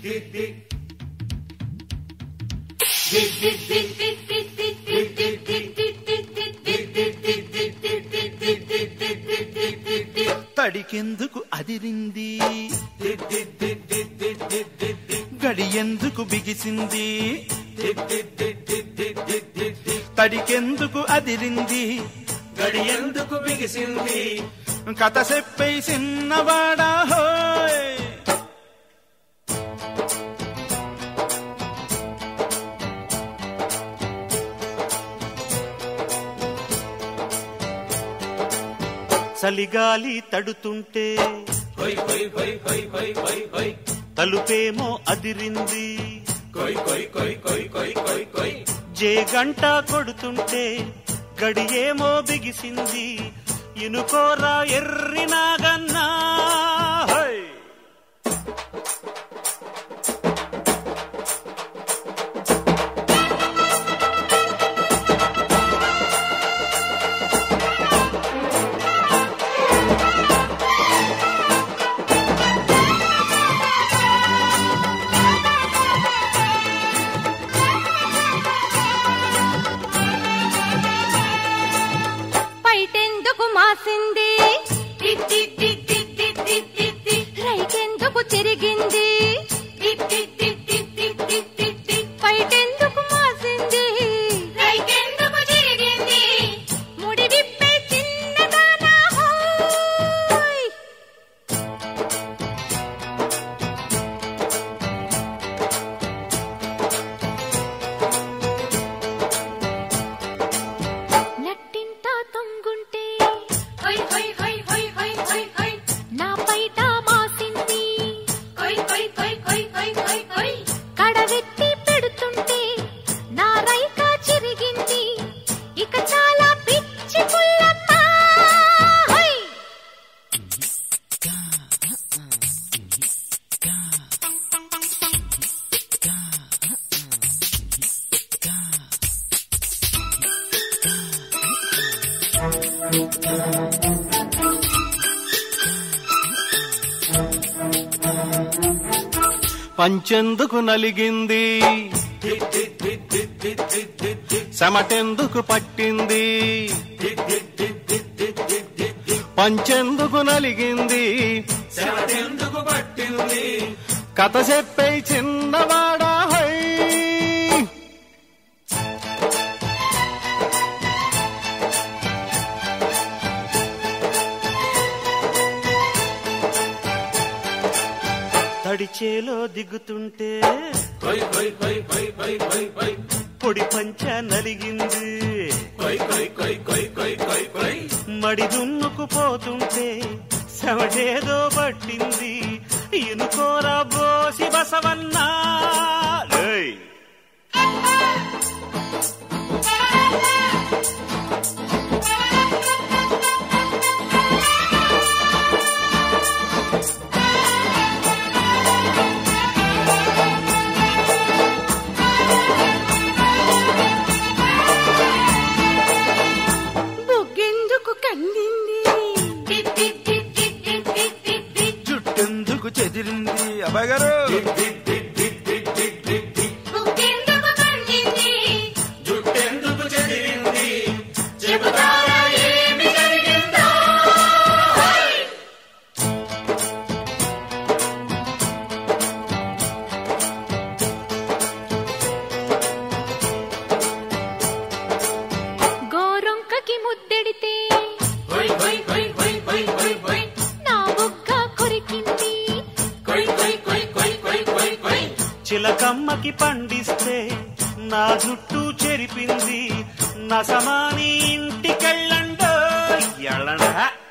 తడికెందుకు అదిరింది గడియెందుకు బిగిసింది తడికెందుకు అదిరింది గడి ఎందుకు బిగిసింది కథ చెప్పే చిన్నవాడా హోయ్ చలిగాలి తడుతుంటే కొయ్ కొయ్ కొయ్ కొయ్ కొయ్ కొయ్ కొయ్ తలుపేమో అదిరింది కొయ్ కొయ్ కొయ్ కొయ్ కొయ్ కొయ్ కొయ్ జే గంట కొడుతుంటే గడియేమో బిగిసింది ఇనుకోరా ఎర్రి నాగన్నా హై! పైటెందుకు మాసింది రైకెందుకు తిరిగింది పైటెందుకు మాసింది రైకెందుకు తిరిగింది ముడి విప్పే చిన్నదానా హోయ్ నట్టింట తొంగుంటే హొయ్ హొయ్ హొయ్ హొయ్ హొయ్ హొయ్ హొయ్ నా పైట మాసింది హొయ్ హొయ్ హొయ్ హొయ్ హొయ్ హొయ్ హొయ్ కడవెత్తి పెడుతుంటే నా రైక చిరిగింది ఇక చాలా పిచ్చి పుల్లమ్మ హొయ్ పంచెందుకు నలిగింది చెమటెందుకు పట్టింది పంచెందుకు నలిగింది చెమటెందుకు పట్టింది కథ చెప్పే చిన్నవాడా హై తడిచేలో దిగుతుంటే కొయ్ కొయ్ కొయ్ కొయ్ కొయ్ కొయ్ కొయ్ పొడి పంచ నలిగింది కొయ్ కొయ్ కొయ్ కొయ్ కొయ్ కొయ్ కొయ్ మడి దున్నుకుపోతుంటే శవడేదో పట్టింది ఇనుకోరా బోసి బసవన్నా ఏయ్! బుగ్గెందుకు కందింది జుట్టెందుకు చెదిరింది అబ్బాయి గారు బుగ్గెందుకు కందింది జుట్టెందుకు చెదిరింది చెబుతారా ఏమి జరిగిందో గోరొంకకి ముద్దెడితే కొయ్ కొయ్ కొయ్ కొయ్ కొయ్ కొయ్ కొయ్ నా బుగ్గ కొరికింది కొయ్ కొయ్ కొయ్ కొయ్ కొయ్ కొయ్ కొయ్ చిలకమ్మకి పండిస్తే నా జుట్టు చెరిపింది నా సమాని ఇంటికెళ్ళండో ఎళ్ళండా